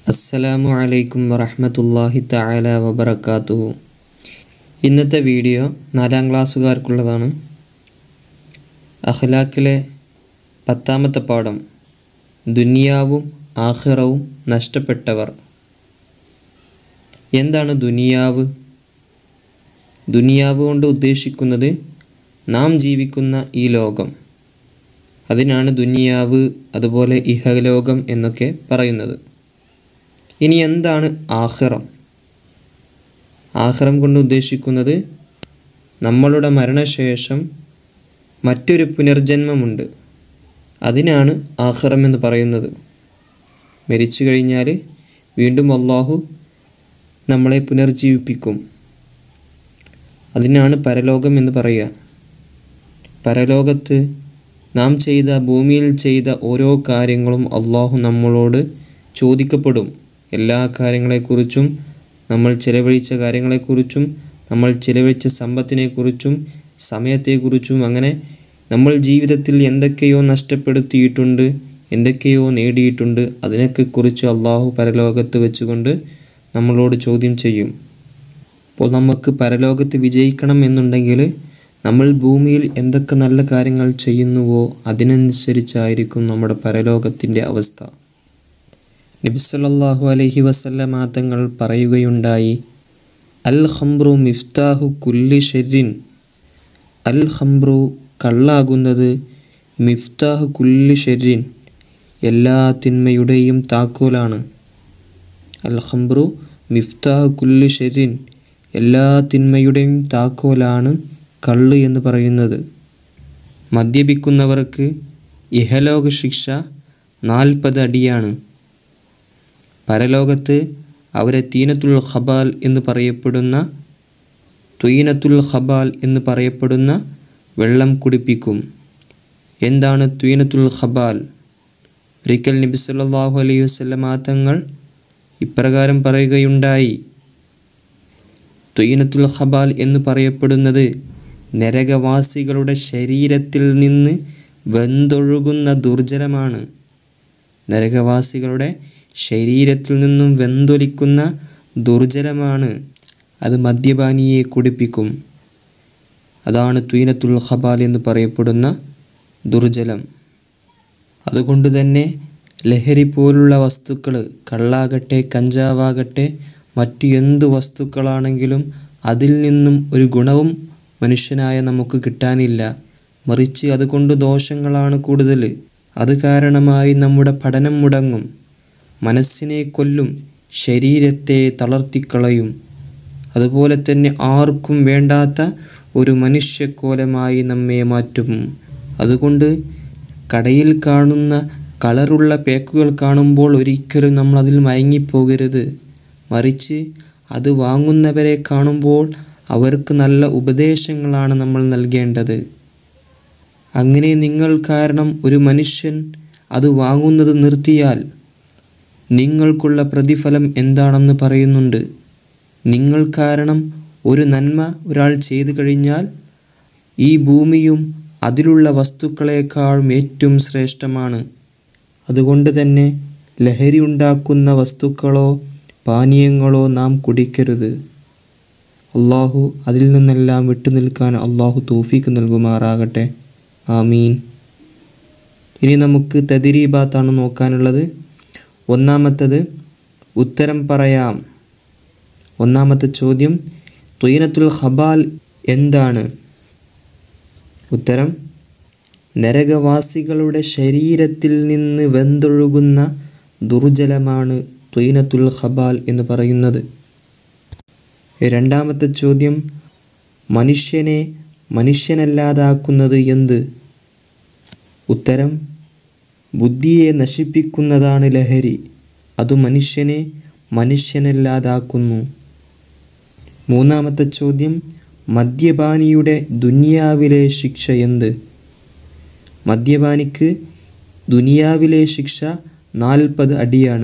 അസ്സലാമു അലൈക്കും വറഹ്മത്തുള്ളാഹി തആല വബറകാതുഹു ഇന്നത്തെ വീഡിയോ നാലാം ക്ലാസ്സുകാർക്കുള്ളതാണ് അഖ്ലാഖിലെ പത്താമത്തെ പാഠം ദുനിയാവും ആഖിറവും നഷ്ടപ്പെട്ടവർ എന്താണ് ദുനിയാവ് ദുനിയാവ് കൊണ്ട് ഉദ്ദേശിക്കുന്നത് നാം ജീവിക്കുന്ന ഈ ലോകം അതിനാണ് ദുനിയാവ് അതുപോലെ ഇഹലോകം എന്നൊക്കെ പറയുന്നത് ഇനി എന്താണ് ആഖിറം ആഖിറം കൊണ്ട് ഉദ്ദേശിക്കുന്നത് നമ്മളുടെ മരണശേഷം മറ്റൊരു പുനർജന്മമുണ്ട് അതിനാണ് ആഖിറം എന്ന് പറയുന്നത് മരിച്ചു കഴിഞ്ഞാൽ വീണ്ടും അള്ളാഹു നമ്മളെ പുനർജീവിപ്പിക്കും അതിനാണ് പരലോകം എന്ന് പറയുക പരലോകത്ത് നാം ചെയ്ത ഭൂമിയിൽ ചെയ്ത ഓരോ കാര്യങ്ങളും അള്ളാഹു നമ്മളോട് ചോദിക്കപ്പെടും എല്ലാ കാര്യങ്ങളെക്കുറിച്ചും നമ്മൾ ചിലവഴിച്ച കാര്യങ്ങളെക്കുറിച്ചും നമ്മൾ ചിലവഴിച്ച സമ്പത്തിനെക്കുറിച്ചും സമയത്തെക്കുറിച്ചും അങ്ങനെ നമ്മൾ ജീവിതത്തിൽ എന്തൊക്കെയോ നഷ്ടപ്പെടുത്തിയിട്ടുണ്ട് എന്തൊക്കെയോ നേടിയിട്ടുണ്ട് അതിനൊക്കെ കുറിച്ച് അള്ളാഹു പരലോകത്ത് വെച്ചുകൊണ്ട് നമ്മളോട് ചോദ്യം ചെയ്യും അപ്പോൾ നമുക്ക് പരലോകത്ത് വിജയിക്കണം എന്നുണ്ടെങ്കിൽ നമ്മൾ ഭൂമിയിൽ എന്തൊക്കെ നല്ല കാര്യങ്ങൾ ചെയ്യുന്നുവോ അതിനനുസരിച്ചായിരിക്കും നമ്മുടെ പരലോകത്തിൻ്റെ അവസ്ഥ നബിസല്ലാഹു അലൈഹി വസല്ലമ തങ്ങൾ പറയുകയുണ്ടായി അൽ ഖംറു മിഫ്താഹു കുല്ലി ഷെരിൻ അൽ ഖംറു കള്ളാകുന്നത് മിഫ്താഹു കുല്ലി ഷെരിൻ എല്ലാ തിന്മയുടെയും താക്കോലാണ് അൽ ഖംറു മിഫ്താഹു കുല്ലി ഷെരിൻ എല്ലാ തിന്മയുടെയും താക്കോലാണ് കള്ള് എന്ന് പറയുന്നത് മദ്യപിക്കുന്നവർക്ക് ഇഹലോക ശിക്ഷ നാൽപ്പത് അടിയാണ് പരലോകത്ത് അവരെ തീനത്തുൽ ഖബാൽ എന്ന് പറയപ്പെടുന്ന ത്വീനത്തുൽ ഖബാൽ എന്ന് പറയപ്പെടുന്ന വെള്ളം കുടിപ്പിക്കും എന്താണ് ത്വീനത്തുൽ ഖബാൽ ഒരിക്കൽ നബി സല്ലല്ലാഹു അലൈഹി വസല്ലമ തങ്ങൾ ഇപ്രകാരം പറയുകയുണ്ടായി ത്വീനത്തുൽ ഖബാൽ എന്ന് പറയപ്പെടുന്നത് നരകവാസികളുടെ ശരീരത്തിൽ നിന്ന് വെന്തൊഴുകുന്ന ദുർജലമാണ് നരകവാസികളുടെ ശരീരത്തിൽ നിന്നും വെന്തൊലിക്കുന്ന ദുർജലമാണ് അത് മദ്യപാനിയെ കുടിപ്പിക്കും അതാണ് ത്വീനത്തുൽ ഖബാൽ എന്ന് പറയപ്പെടുന്ന ദുർജലം അതുകൊണ്ട് തന്നെ ലഹരി പോലുള്ള വസ്തുക്കൾ കള്ളാകട്ടെ കഞ്ചാവാകട്ടെ മറ്റു എന്തു വസ്തുക്കളാണെങ്കിലും അതിൽ നിന്നും ഒരു ഗുണവും മനുഷ്യനായ നമുക്ക് കിട്ടാനില്ല മറിച്ച് അതുകൊണ്ട് ദോഷങ്ങളാണ് കൂടുതൽ അത് കാരണമായി നമ്മുടെ പഠനം മുടങ്ങും മനസ്സിനെ കൊല്ലും ശരീരത്തെ തളർത്തിക്കളയും അതുപോലെ തന്നെ ആർക്കും വേണ്ടാത്ത ഒരു മനുഷ്യക്കോലമായി നമ്മെ മാറ്റും അതുകൊണ്ട് കടയിൽ കാണുന്ന കളറുള്ള പേക്കുകൾ കാണുമ്പോൾ ഒരിക്കലും നമ്മൾ അതിൽ മയങ്ങിപ്പോകരുത് മറിച്ച് അത് വാങ്ങുന്നവരെ കാണുമ്പോൾ അവർക്ക് നല്ല ഉപദേശങ്ങളാണ് നമ്മൾ നൽകേണ്ടത് അങ്ങനെ നിങ്ങൾ കാരണം ഒരു മനുഷ്യൻ അത് വാങ്ങുന്നത് നിർത്തിയാൽ നിങ്ങൾക്കുള്ള പ്രതിഫലം എന്താണെന്ന് പറയുന്നുണ്ട് നിങ്ങൾ കാരണം ഒരു നന്മ ഒരാൾ ചെയ്തു കഴിഞ്ഞാൽ ഈ ഭൂമിയും അതിലുള്ള വസ്തുക്കളെക്കാളും ഏറ്റവും ശ്രേഷ്ഠമാണ് അതുകൊണ്ട് തന്നെ ലഹരി ഉണ്ടാക്കുന്ന വസ്തുക്കളോ പാനീയങ്ങളോ നാം കുടിക്കരുത് അള്ളാഹു അതിൽ നിന്നെല്ലാം വിട്ടുനിൽക്കാൻ അള്ളാഹു തൗഫീക്ക് നൽകുമാറാകട്ടെ ആമീൻ ഇനി നമുക്ക് തദിരീബാത്താണ് നോക്കാനുള്ളത് ഒന്നാമത്തത് ഉത്തരം പറയാം ഒന്നാമത്തെ ചോദ്യം ത്വീനത്തുൽ ഖബാൽ എന്താണ് ഉത്തരം നരകവാസികളുടെ ശരീരത്തിൽ നിന്ന് വെന്തൊഴുകുന്ന ദുർജലമാണ് ത്വീനത്തുൽ ഖബാൽ എന്ന് പറയുന്നത് രണ്ടാമത്തെ ചോദ്യം മനുഷ്യനെ മനുഷ്യനല്ലാതാക്കുന്നത് എന്ത് ഉത്തരം ബുദ്ധിയെ നശിപ്പിക്കുന്നതാണ് ലഹരി അത് മനുഷ്യനെ മനുഷ്യനല്ലാതാക്കുന്നു മൂന്നാമത്തെ ചോദ്യം മദ്യപാനിയുടെ ദുനിയാവിലെ ശിക്ഷ എന്ത് മദ്യപാനിക്ക് ദുനിയാവിലെ ശിക്ഷ നാൽപ്പത് അടിയാണ്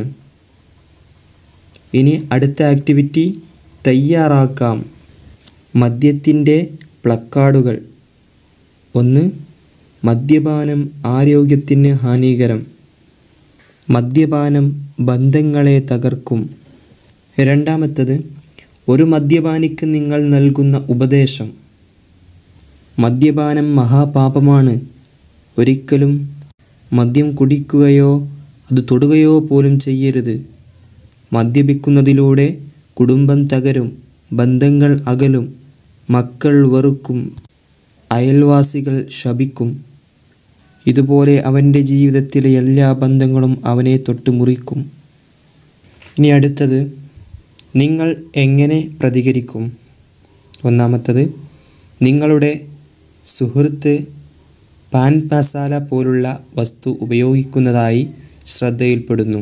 ഇനി അടുത്ത ആക്ടിവിറ്റി തയ്യാറാക്കാം മദ്യത്തിൻ്റെ പ്ലക്കാർഡുകൾ ഒന്ന് മദ്യപാനം ആരോഗ്യത്തിന് ഹാനികരം മദ്യപാനം ബന്ധങ്ങളെ തകർക്കും രണ്ടാമത്തത് ഒരു മദ്യപാനിക്ക് നിങ്ങൾ നൽകുന്ന ഉപദേശം മദ്യപാനം മഹാപാപമാണ് ഒരിക്കലും മദ്യം കുടിക്കുകയോ അത് തൊടുകയോ പോലും ചെയ്യരുത് മദ്യപിക്കുന്നതിലൂടെ കുടുംബം തകരും ബന്ധങ്ങൾ അകലും മക്കൾ വെറുക്കും അയൽവാസികൾ ശപിക്കും ഇതുപോലെ അവൻ്റെ ജീവിതത്തിലെ എല്ലാ ബന്ധങ്ങളും അവനെ തൊട്ട് മുറിക്കും ഇനി അടുത്തത് നിങ്ങൾ എങ്ങനെ പ്രതികരിക്കും ഒന്നാമത്തത് നിങ്ങളുടെ സുഹൃത്ത് പാൻ മസാല പോലുള്ള വസ്തു ഉപയോഗിക്കുന്നതായി ശ്രദ്ധയിൽപ്പെടുന്നു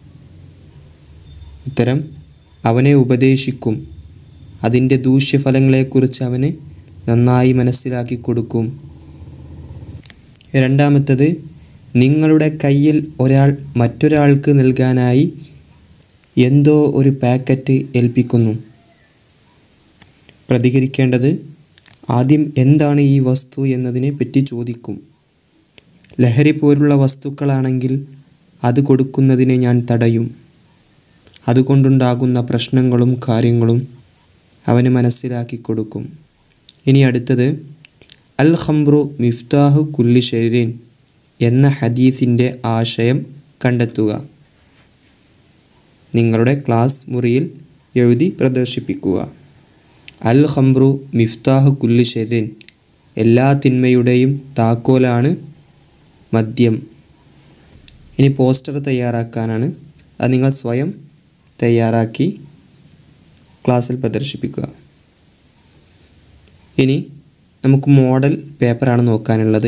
ഉത്തരം അവനെ ഉപദേശിക്കും അതിൻ്റെ ദൂഷ്യഫലങ്ങളെക്കുറിച്ച് അവന് നന്നായി മനസ്സിലാക്കി കൊടുക്കും രണ്ടാമത്തത് നിങ്ങളുടെ കയ്യിൽ ഒരാൾ മറ്റൊരാൾക്ക് നൽകാനായി എന്തോ ഒരു പാക്കറ്റ് ഏൽപ്പിക്കുന്നു പ്രതികരിക്കേണ്ടത് ആദ്യം എന്താണ് ഈ വസ്തു എന്നതിനെ പറ്റി ചോദിക്കും ലഹരി പോലുള്ള വസ്തുക്കളാണെങ്കിൽ അത് കൊടുക്കുന്നതിനെ ഞാൻ തടയും അതുകൊണ്ടുണ്ടാകുന്ന പ്രശ്നങ്ങളും കാര്യങ്ങളും അവന് മനസ്സിലാക്കി കൊടുക്കും ഇനി അടുത്തത് അൽ ഖംറു മിഫ്താഹു കുല്ലി ഷെരീൻ എന്ന ഹദീസിൻ്റെ ആശയം കണ്ടെത്തുക നിങ്ങളുടെ ക്ലാസ് മുറിയിൽ എഴുതി പ്രദർശിപ്പിക്കുക അൽ ഖംറു മിഫ്താഹു കുല്ലി ഷെരീൻ എല്ലാ തിന്മയുടെയും താക്കോലാണ് മദ്യം ഇനി പോസ്റ്റർ തയ്യാറാക്കാനാണ് അത് നിങ്ങൾ സ്വയം തയ്യാറാക്കി ക്ലാസ്സിൽ പ്രദർശിപ്പിക്കുക ഇനി നമുക്ക് മോഡൽ പേപ്പറാണ് നോക്കാനുള്ളത്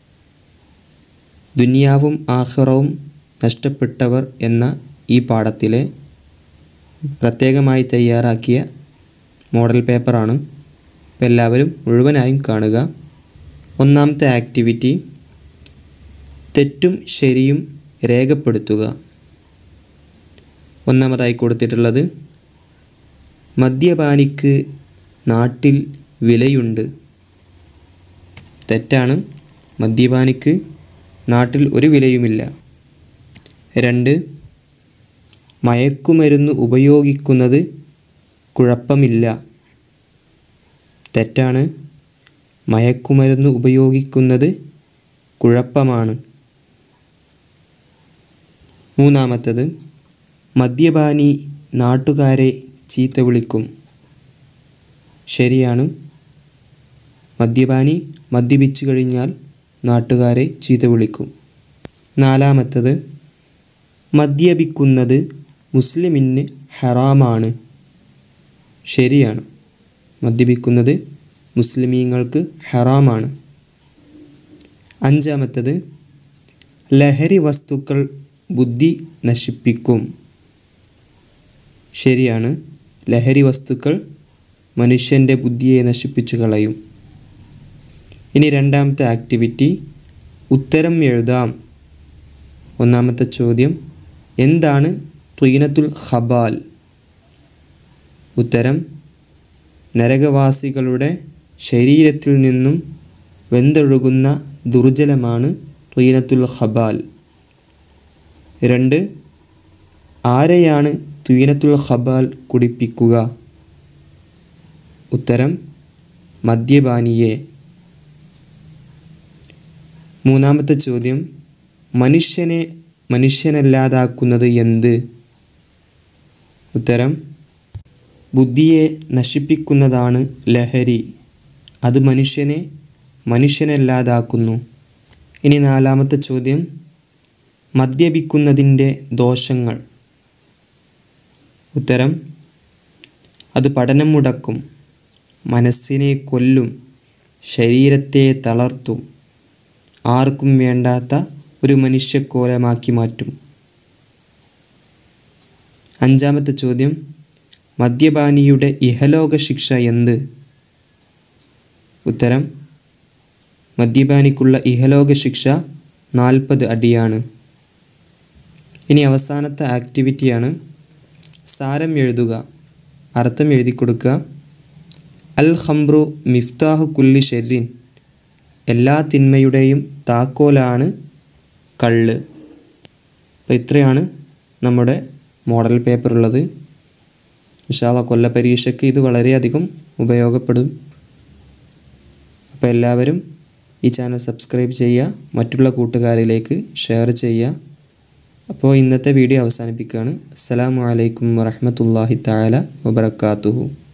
ദുനിയാവും ആഹ്റവും നഷ്ടപ്പെട്ടവർ എന്ന ഈ പാഠത്തിലെ പ്രത്യേകമായി തയ്യാറാക്കിയ മോഡൽ പേപ്പറാണ് അപ്പോൾ എല്ലാവരും മുഴുവനായും കാണുക ഒന്നാമത്തെ ആക്ടിവിറ്റി തെറ്റും ശരിയും രേഖപ്പെടുത്തുക ഒന്നാമതായി കൊടുത്തിട്ടുള്ളത് മദ്യപാനിക്ക് നാട്ടിൽ വിലയുണ്ട് തെറ്റാണ് മദ്യപാനിക്ക് നാട്ടിൽ ഒരു വിലയുമില്ല രണ്ട് മയക്കുമരുന്ന് ഉപയോഗിക്കുന്നത് കുഴപ്പമില്ല തെറ്റാണ് മയക്കുമരുന്ന് ഉപയോഗിക്കുന്നത് കുഴപ്പമാണ് മൂന്നാമത്തത് മദ്യപാനി നാട്ടുകാരെ ചീത്ത വിളിക്കും ശരിയാണ് മദ്യപാനി മദ്യപിച്ചു കഴിഞ്ഞാൽ നാട്ടുകാരെ ചീത്ത വിളിക്കും നാലാമത്തത് മദ്യപിക്കുന്നത് മുസ്ലിമിന് ഹറാമാണ് ശരിയാണ് മദ്യപിക്കുന്നത് മുസ്ലിമീങ്ങൾക്ക് ഹറാമാണ് അഞ്ചാമത്തത് ലഹരി വസ്തുക്കൾ ബുദ്ധി നശിപ്പിക്കും ശരിയാണ് ലഹരി വസ്തുക്കൾ മനുഷ്യൻ്റെ ബുദ്ധിയെ നശിപ്പിച്ചു കളയും ഇനി രണ്ടാമത്തെ ആക്ടിവിറ്റി ഉത്തരം എഴുതാം ഒന്നാമത്തെ ചോദ്യം എന്താണ് ത്വീനത്തുൽ ഖബാൽ ഉത്തരം നരകവാസികളുടെ ശരീരത്തിൽ നിന്നും വെന്തൊഴുകുന്ന ദുർജലമാണ് ത്വീനത്തുൽ ഖബാൽ രണ്ട് ആരെയാണ് ത്വീനത്തുൽ ഖബാൽ കുടിപ്പിക്കുക ഉത്തരം മദ്യപാനിയെ മൂന്നാമത്തെ ചോദ്യം മനുഷ്യനെ മനുഷ്യനല്ലാതാക്കുന്നത് എന്ത് ഉത്തരം ബുദ്ധിയെ നശിപ്പിക്കുന്നതാണ് ലഹരി അത് മനുഷ്യനെ മനുഷ്യനല്ലാതാക്കുന്നു ഇനി നാലാമത്തെ ചോദ്യം മദ്യപിക്കുന്നതിൻ്റെ ദോഷങ്ങൾ ഉത്തരം അത് പഠനം മുടക്കും മനസ്സിനെ കൊല്ലും ശരീരത്തെ തളർത്തും ആർക്കും വേണ്ടാത്ത ഒരു മനുഷ്യക്കോലമാക്കി മാറ്റും അഞ്ചാമത്തെ ചോദ്യം മദ്യപാനിയുടെ ഇഹലോക ശിക്ഷ എന്ത് ഉത്തരം മദ്യപാനിക്കുള്ള ഇഹലോക ശിക്ഷ നാൽപ്പത് അടിയാണ് ഇനി അവസാനത്തെ ആക്ടിവിറ്റിയാണ് സാരം എഴുതുക അർത്ഥം എഴുതി കൊടുക്കുക അൽ ഖംറു മിഫ്താഹു കുല്ലി ഷെറിൻ എല്ലാ തിന്മയുടെയും താക്കോലാണ് കള്ള് അപ്പോൾ ഇത്രയാണ് നമ്മുടെ മോഡൽ പേപ്പർ ഉള്ളത് വിശാല കൊല്ല പരീക്ഷയ്ക്ക് ഇത് വളരെയധികം ഉപയോഗപ്പെടും അപ്പോൾ എല്ലാവരും ഈ ചാനൽ സബ്സ്ക്രൈബ് ചെയ്യുക മറ്റുള്ള കൂട്ടുകാരിലേക്ക് ഷെയർ ചെയ്യുക അപ്പോൾ ഇന്നത്തെ വീഡിയോ അവസാനിപ്പിക്കുകയാണ് അസ്സലാമു അലൈക്കും വറഹ്മത്തുള്ളാഹി തആല വബറകാതുഹു